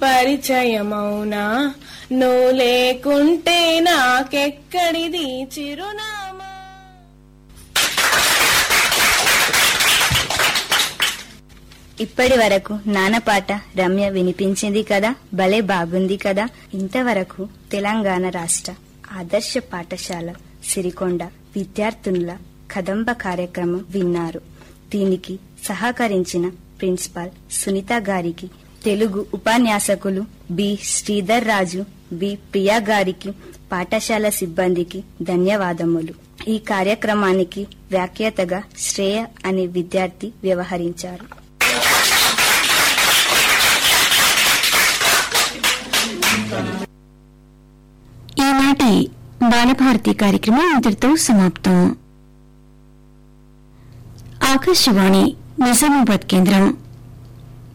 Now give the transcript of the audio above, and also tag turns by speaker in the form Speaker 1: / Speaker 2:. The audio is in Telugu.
Speaker 1: పరిచయమౌనా నువ్వు లేకుంటే నాకెక్కడిది చిరునామా
Speaker 2: ఇప్పటి వరకు నానపాట రమ్య వినిపించింది కదా భలే బాగుంది కదా ఇంతవరకు తెలంగాణ రాష్ట్ర ఆదర్శ పాఠశాల సిరికొండ విద్యార్థునుల కదంబ కార్యక్రమం విన్నారు దీనికి సహకరించిన ప్రిన్సిపాల్ సునీత గారికి తెలుగు ఉపన్యాసకులు బి శ్రీధర్ రాజు బి ప్రియా గారికి పాఠశాల సిబ్బందికి ధన్యవాదములు ఈ కార్యక్రమానికి వ్యాఖ్యాతగా శ్రేయ అనే విద్యార్థి వ్యవహరించారు
Speaker 3: ఈనాటి బాలభారతి కార్యక్రమం ఇంతటితో సమాప్తం ఆకాశవాణి నిజామాబాద్ కేంద్రం